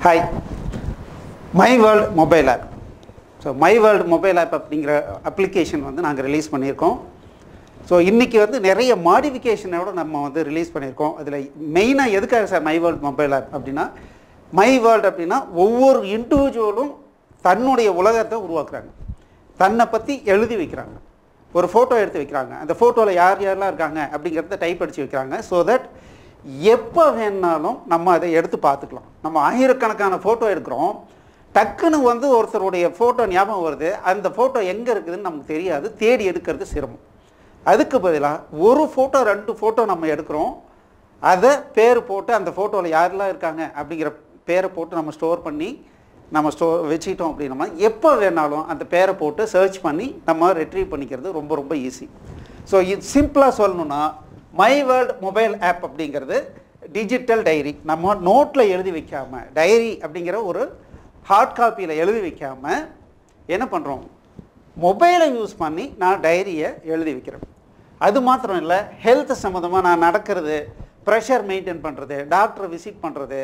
hi my world mobile app so my world mobile app அப்படிங்கிற application வந்து நாங்கள் release பண்ணியிருக்கோம் ஸோ இன்றைக்கி வந்து நிறைய மாடிஃபிகேஷனோட நம்ம வந்து ரிலீஸ் பண்ணியிருக்கோம் அதில் மெயினாக எதுக்காக sir my world mobile app அப்படின்னா மை வேர்ல்டு அப்படின்னா ஒவ்வொரு இண்டிவிஜுவலும் தன்னுடைய உலகத்தை உருவாக்குறாங்க தன்னை பற்றி எழுதி வைக்கிறாங்க ஒரு ஃபோட்டோ எடுத்து வைக்கிறாங்க அந்த ஃபோட்டோவில் யார் யாரெல்லாம் இருக்காங்க அப்படிங்கிறத டைப் அடித்து வைக்கிறாங்க ஸோ தட் எப்போ வேணாலும் நம்ம அதை எடுத்து பார்த்துக்கலாம் நம்ம ஆயிரக்கணக்கான ஃபோட்டோ எடுக்கிறோம் டக்குன்னு வந்து ஒருத்தருடைய ஃபோட்டோ ஞாபகம் வருது அந்த ஃபோட்டோ எங்கே இருக்குதுன்னு நமக்கு தெரியாது தேடி எடுக்கிறது சிரமம் அதுக்கு பதிலாக ஒரு ஃபோட்டோ ரெண்டு ஃபோட்டோ நம்ம எடுக்கிறோம் அதை பேர் போட்டு அந்த ஃபோட்டோவில் யாரெல்லாம் இருக்காங்க அப்படிங்கிற பேரை போட்டு நம்ம ஸ்டோர் பண்ணி நம்ம ஸ்டோ வச்சுக்கிட்டோம் அப்படின்னா எப்போ வேணாலும் அந்த பேரை போட்டு சர்ச் பண்ணி நம்ம ரெட்ரீவ் பண்ணிக்கிறது ரொம்ப ரொம்ப ஈஸி ஸோ இது சிம்பிளாக சொல்லணும்னா மை வேர்ல்டு மொபைல் ஆப் அப்படிங்கிறது டிஜிட்டல் டைரி நம்ம நோட்டில் எழுதி வைக்காம டைரி அப்படிங்கிற ஒரு ஹார்ட் காப்பியில் எழுதி வைக்காம என்ன பண்ணுறோம் மொபைலை யூஸ் பண்ணி நான் டைரியை எழுதி வைக்கிறேன் அது மாத்திரம் இல்லை ஹெல்த் சம்மந்தமாக நான் நடக்கிறது ப்ரெஷர் மெயின்டைன் பண்ணுறது டாக்டரை விசிட் பண்ணுறது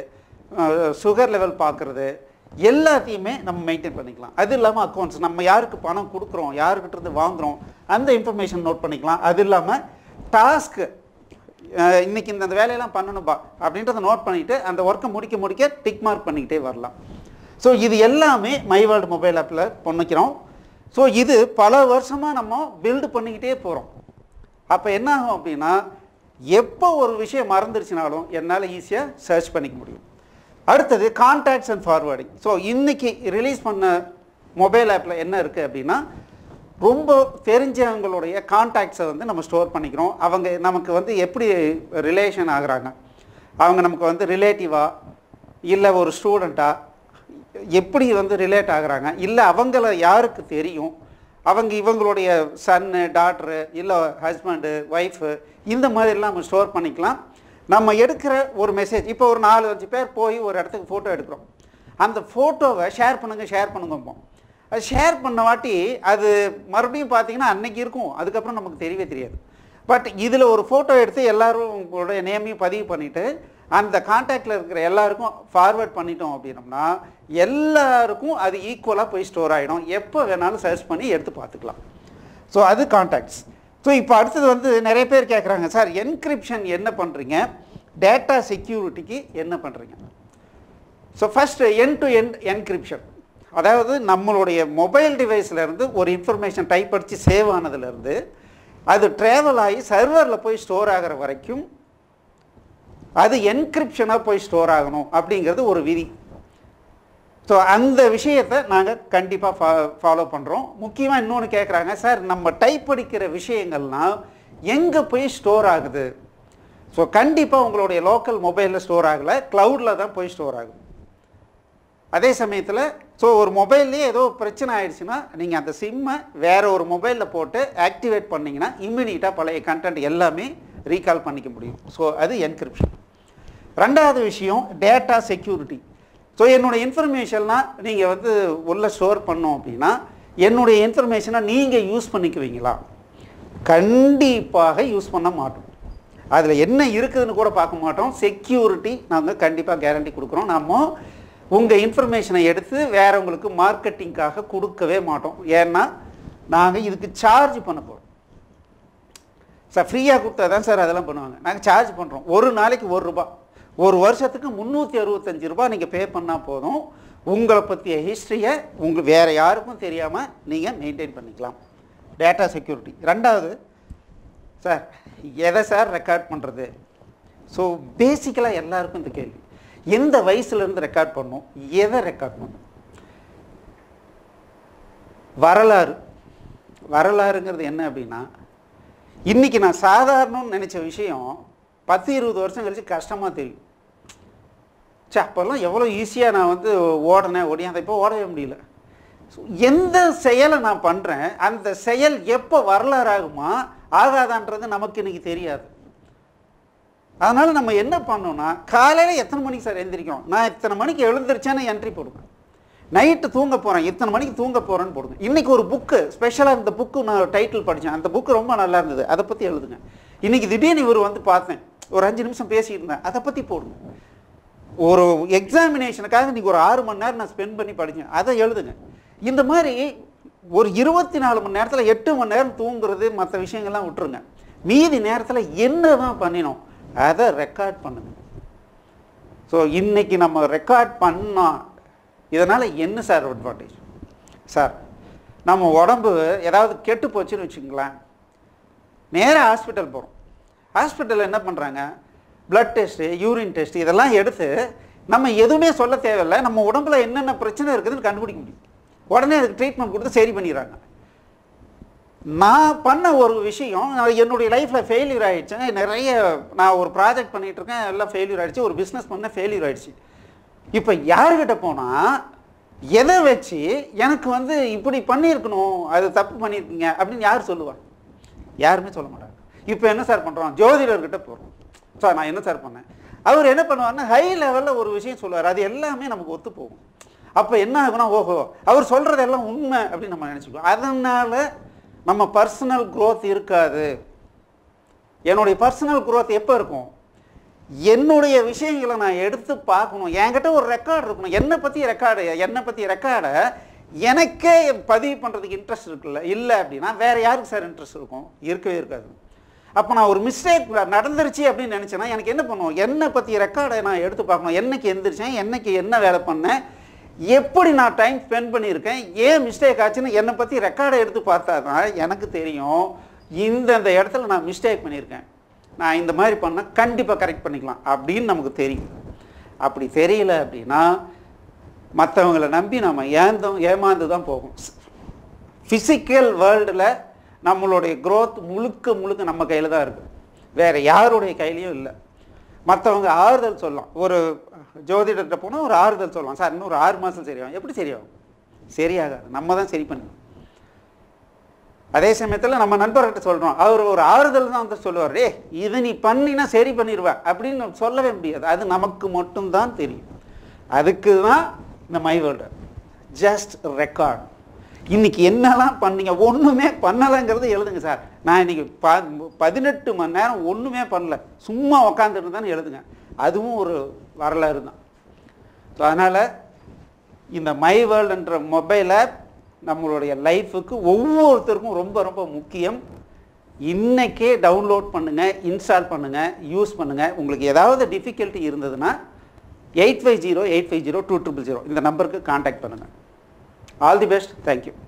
சுகர் லெவல் பார்க்குறது எல்லாத்தையுமே நம்ம மெயின்டைன் பண்ணிக்கலாம் அது இல்லாமல் அக்கௌண்ட்ஸ் நம்ம யாருக்கு பணம் கொடுக்குறோம் யாருக்கிட்ட இருந்து வாங்குகிறோம் அந்த இன்ஃபர்மேஷன் நோட் பண்ணிக்கலாம் அது இல்லாமல் டாஸ்க்கு இன்னைக்கு இந்த வேலையெல்லாம் பண்ணணும்பா அப்படின்றத நோட் பண்ணிவிட்டு அந்த ஒர்க்கை முடிக்க முடிக்க டிக் மார்க் பண்ணிக்கிட்டே வரலாம் ஸோ இது எல்லாமே மை வேர்ல்டு மொபைல் ஆப்பில் பண்ணிக்கிறோம் ஸோ இது பல வருஷமாக நம்ம பில்டு பண்ணிக்கிட்டே போகிறோம் அப்போ என்ன ஆகும் அப்படின்னா எப்போ ஒரு விஷயம் மறந்துருச்சுனாலும் என்னால் ஈஸியாக சர்ச் பண்ணிக்க முடியும் அடுத்தது கான்டாக்ட்ஸ் அண்ட் ஃபார்வேர்டிங் ஸோ இன்றைக்கி ரிலீஸ் பண்ண மொபைல் ஆப்பில் என்ன இருக்குது அப்படின்னா ரொம்ப தெரிஞ்சவங்களுடைய கான்டாக்ட்ஸை வந்து நம்ம ஸ்டோர் பண்ணிக்கிறோம் அவங்க நமக்கு வந்து எப்படி ரிலேஷன் ஆகுறாங்க அவங்க நமக்கு வந்து ரிலேட்டிவா இல்லை ஒரு ஸ்டூடெண்ட்டா எப்படி வந்து ரிலேட் ஆகுறாங்க இல்லை அவங்கள யாருக்கு தெரியும் அவங்க இவங்களுடைய சன்னு டாக்டரு இல்லை ஹஸ்பண்டு ஒய்ஃபு இந்த மாதிரிலாம் நம்ம ஸ்டோர் பண்ணிக்கலாம் நம்ம எடுக்கிற ஒரு மெசேஜ் இப்போ ஒரு நாலு அஞ்சு பேர் போய் ஒரு இடத்துக்கு ஃபோட்டோ எடுக்கிறோம் அந்த ஃபோட்டோவை ஷேர் பண்ணுங்கள் ஷேர் பண்ணுங்கம்போம் அது ஷேர் பண்ண வாட்டி அது மறுபடியும் பார்த்தீங்கன்னா அன்னைக்கு இருக்கும் அதுக்கப்புறம் நமக்கு தெரியவே தெரியாது பட் இதில் ஒரு ஃபோட்டோ எடுத்து எல்லாரும் உங்களுடைய நேமையும் பதிவு பண்ணிவிட்டு அந்த கான்டாக்டில் இருக்கிற எல்லாருக்கும் ஃபார்வேர்ட் பண்ணிட்டோம் அப்படின்னம்னா எல்லாருக்கும் அது ஈக்குவலாக போய் ஸ்டோர் ஆகிடும் எப்போ வேணாலும் சர்ச் பண்ணி எடுத்து பார்த்துக்கலாம் ஸோ அது கான்டாக்ட்ஸ் ஸோ இப்போ அடுத்தது வந்து நிறைய பேர் கேட்குறாங்க சார் என்கிரிப்ஷன் என்ன பண்ணுறீங்க டேட்டா செக்யூரிட்டிக்கு என்ன பண்ணுறீங்க so first end to end encryption அதாவது நம்மளுடைய மொபைல் டிவைஸ்லேருந்து ஒரு இன்ஃபர்மேஷன் டைப் அடித்து சேவ் ஆனதுலேருந்து அது ட்ராவல் ஆகி சர்வரில் போய் ஸ்டோர் ஆகிற வரைக்கும் அது என்கிரிப்ஷனாக போய் ஸ்டோர் ஆகணும் அப்படிங்கிறது ஒரு விதி ஸோ அந்த விஷயத்தை நாங்கள் கண்டிப்பாக ஃபா ஃபாலோ பண்ணுறோம் முக்கியமாக இன்னொன்று கேட்குறாங்க சார் நம்ம டைப் அடிக்கிற விஷயங்கள்லாம் எங்கே போய் ஸ்டோர் ஆகுது ஸோ கண்டிப்பாக உங்களுடைய லோக்கல் மொபைலில் ஸ்டோர் ஆகலை க்ளவுடில் தான் போய் ஸ்டோர் ஆகும் அதே சமயத்தில் ஸோ ஒரு மொபைல்லேயே ஏதோ பிரச்சனை ஆயிடுச்சுன்னா நீங்கள் அந்த சிம்மை வேறு ஒரு மொபைலில் போட்டு ஆக்டிவேட் பண்ணிங்கன்னா இம்மிடியட்டாக பழைய கண்டென்ட் எல்லாமே ரீகால் பண்ணிக்க முடியும் ஸோ அது என்கிரிப்ஷன் ரெண்டாவது விஷயம் டேட்டா செக்யூரிட்டி ஸோ என்னுடைய இன்ஃபர்மேஷன்லாம் நீங்கள் வந்து உள்ளே ஸ்டோர் பண்ணோம் அப்படின்னா என்னுடைய இன்ஃபர்மேஷனை நீங்கள் யூஸ் பண்ணிக்குவீங்களா கண்டிப்பாக யூஸ் பண்ண மாட்டோம் அதில் என்ன இருக்குதுன்னு கூட பார்க்க மாட்டோம் செக்யூரிட்டி நாங்கள் கண்டிப்பாக கேரண்டி கொடுக்குறோம் நம்ம உங்கள் இன்ஃபர்மேஷனை எடுத்து வேறவங்களுக்கு மார்க்கெட்டிங்காக கொடுக்கவே மாட்டோம் ஏன்னா நாங்கள் இதுக்கு சார்ஜ் பண்ண போகிறோம் சார் ஃப்ரீயாக கொடுத்தா தான் சார் அதெல்லாம் பண்ணுவாங்க நாங்கள் சார்ஜ் பண்ணுறோம் ஒரு நாளைக்கு ஒரு ரூபா ஒரு வருஷத்துக்கு முந்நூற்றி அறுபத்தஞ்சு ரூபா நீங்கள் பே பண்ணால் போதும் உங்களை பற்றிய ஹிஸ்ட்ரியை உங்களுக்கு வேறு யாருக்கும் தெரியாமல் நீங்கள் மெயின்டைன் பண்ணிக்கலாம் டேட்டா செக்யூரிட்டி ரெண்டாவது சார் எதை சார் ரெக்கார்ட் பண்ணுறது ஸோ பேசிக்கலாக எல்லாருக்கும் இந்த கேள்வி எந்த வயசுலேருந்து ரெக்கார்ட் பண்ணணும் எதை ரெக்கார்ட் பண்ணணும் வரலாறு வரலாறுங்கிறது என்ன அப்படின்னா இன்றைக்கி நான் சாதாரணம்னு நினச்ச விஷயம் பத்து இருபது வருஷம் கழிச்சு கஷ்டமாக தெரியும் சே அப்போல்லாம் எவ்வளோ ஈஸியாக நான் வந்து ஓடினேன் ஓடியாந்த இப்போ ஓடவே முடியல ஸோ எந்த செயலை நான் பண்ணுறேன் அந்த செயல் எப்போ வரலாறு ஆகுமா ஆகாதான்றது நமக்கு இன்றைக்கி தெரியாது அதனால் நம்ம என்ன பண்ணோம்னா காலையில் எத்தனை மணிக்கு சார் எழுந்திரிக்கிறோம் நான் இத்தனை மணிக்கு எழுந்திரிச்சேன்னு என்ட்ரி போடுங்க நைட்டு தூங்க போகிறேன் இத்தனை மணிக்கு தூங்க போகிறேன்னு போடுங்க இன்றைக்கி ஒரு புக்கு ஸ்பெஷலாக இந்த புக்கு நான் டைட்டில் படித்தேன் அந்த புக்கு ரொம்ப நல்லா இருந்தது அதை பற்றி எழுதுங்க இன்றைக்கி திடீர்னு இவர் வந்து பார்த்தேன் ஒரு அஞ்சு நிமிஷம் பேசிட்டு இருந்தேன் அதை பற்றி போடுங்க ஒரு எக்ஸாமினேஷனுக்காக நீங்கள் ஒரு ஆறு மணி நேரம் நான் ஸ்பெண்ட் பண்ணி படிச்சேன் அதை எழுதுங்க இந்த மாதிரி ஒரு இருபத்தி நாலு மணி நேரத்தில் எட்டு மணி நேரம் தூங்குறது மற்ற விஷயங்கள்லாம் விட்டுருங்க மீதி நேரத்தில் என்ன தான் பண்ணினோம் அதை ரெக்கார்ட் பண்ணுங்க ஸோ இன்னைக்கு நம்ம ரெக்கார்ட் பண்ணோம் இதனால் என்ன சார் அட்வான்டேஜ் சார் நம்ம உடம்பு ஏதாவது கெட்டு போச்சுன்னு வச்சுங்களேன் நேராக ஹாஸ்பிட்டல் போகிறோம் ஹாஸ்பிட்டலில் என்ன பண்ணுறாங்க பிளட் டெஸ்ட்டு யூரின் டெஸ்ட் இதெல்லாம் எடுத்து நம்ம எதுவுமே சொல்ல தேவையில்லை நம்ம உடம்புல என்னென்ன பிரச்சனை இருக்குதுன்னு கண்டுபிடிக்க முடியும் உடனே அதுக்கு ட்ரீட்மெண்ட் கொடுத்து சரி பண்ணிடுறாங்க நான் பண்ண ஒரு விஷயம் நான் என்னுடைய லைஃப்பில் ஃபெயிலியர் ஆகிடுச்சுங்க நிறைய நான் ஒரு ப்ராஜெக்ட் பண்ணிகிட்டு இருக்கேன் எல்லாம் ஃபெயிலியர் ஆகிடுச்சு ஒரு பிஸ்னஸ் பண்ண ஃபெயிலியர் ஆகிடுச்சு இப்போ யாருக்கிட்ட போனால் எதை வச்சு எனக்கு வந்து இப்படி பண்ணியிருக்கணும் அது தப்பு பண்ணியிருக்கீங்க அப்படின்னு யார் சொல்லுவா யாருமே சொல்ல மாட்டாங்க இப்போ என்ன சார் பண்ணுறோம் ஜோதிடர்கிட்ட போகிறோம் சார் நான் என்ன சார் பண்ணேன் அவர் என்ன பண்ணுவாருன்னா ஹை லெவலில் ஒரு விஷயம் சொல்லுவார் அது எல்லாமே நமக்கு ஒத்து போகும் அப்போ என்ன ஆகுனா ஓஹோ அவர் சொல்கிறதெல்லாம் உண்மை அப்படின்னு நம்ம நினச்சிக்குவோம் அதனால் நம்ம பர்சனல் growth இருக்காது என்னுடைய பர்சனல் growth எப்போ இருக்கும் என்னுடைய விஷயங்களை நான் எடுத்து பார்க்கணும் என்கிட்ட ஒரு ரெக்கார்டு இருக்கணும் என்னை பற்றி ரெக்கார்டு என்னை பற்றி ரெக்கார்டை எனக்கே பதிவு பண்ணுறதுக்கு இன்ட்ரெஸ்ட் இருக்குல்ல இல்லை அப்படின்னா வேறு யாருக்கு சார் இன்ட்ரெஸ்ட் இருக்கும் இருக்கவே இருக்காது அப்போ நான் ஒரு மிஸ்டேக் நடந்துருச்சு அப்படின்னு நினச்சேன்னா எனக்கு என்ன பண்ணுவோம் என்னை பற்றி ரெக்கார்டை நான் எடுத்து பார்க்கணும் என்னைக்கு எந்திரிச்சேன் என்னைக்கு என்ன வேலை பண்ணேன் எப்படி நான் டைம் ஸ்பெண்ட் பண்ணியிருக்கேன் ஏன் மிஸ்டேக் ஆச்சுன்னு என்னை பற்றி ரெக்கார்டை எடுத்து பார்த்தா தான் எனக்கு தெரியும் இந்தந்த இடத்துல நான் மிஸ்டேக் பண்ணியிருக்கேன் நான் இந்த மாதிரி பண்ணால் கண்டிப்பாக கரெக்ட் பண்ணிக்கலாம் அப்படின்னு நமக்கு தெரியும் அப்படி தெரியல அப்படின்னா மற்றவங்களை நம்பி நம்ம ஏந்தோம் ஏமாந்து தான் போகும் ஃபிசிக்கல் வேர்ல்டில் நம்மளுடைய growth முழுக்க முழுக்க நம்ம கையில் தான் இருக்குது வேறு யாருடைய கையிலையும் இல்லை மற்றவங்க ஆறுதல் சொல்லலாம் ஒரு ஜோதிடர்கிட்ட போனால் ஒரு ஆறுதல் சொல்லலாம் சார் இன்னும் ஒரு ஆறு மாதம் சரியாகும் எப்படி சரியாகும் சரியாகாது நம்ம தான் சரி பண்ணணும் அதே சமயத்தில் நம்ம நண்பர்கிட்ட சொல்கிறோம் அவர் ஒரு ஆறுதல் தான் வந்து சொல்லுவார் டே இது நீ பண்ணினா சரி பண்ணிடுவேன் அப்படின்னு சொல்லவே முடியாது அது நமக்கு மட்டும்தான் தெரியும் அதுக்கு தான் இந்த மை வேர்ல்டு ஜஸ்ட் ரெக்கார்ட் இன்னைக்கு என்னெல்லாம் பண்ணீங்க ஒன்றுமே பண்ணலைங்கிறது எழுதுங்க சார் நான் இன்னைக்கு ப பதினெட்டு மணி நேரம் ஒன்றுமே பண்ணல சும்மா உக்காந்துட்டு தான் எழுதுங்க அதுவும் ஒரு வரலாறு தான் ஸோ அதனால் இந்த மை வேர்ல்டுன்ற மொபைல் ஆப் நம்மளுடைய லைஃபுக்கு ஒவ்வொருத்தருக்கும் ரொம்ப ரொம்ப முக்கியம் இன்னைக்கே டவுன்லோட் பண்ணுங்கள் இன்ஸ்டால் பண்ணுங்கள் யூஸ் பண்ணுங்கள் உங்களுக்கு ஏதாவது டிஃபிகல்ட்டி இருந்ததுன்னா eight five zero eight five zero two triple zero இந்த நம்பருக்கு காண்டாக்ட் பண்ணுங்கள் ஆல் தி பெஸ்ட் தேங்க்யூ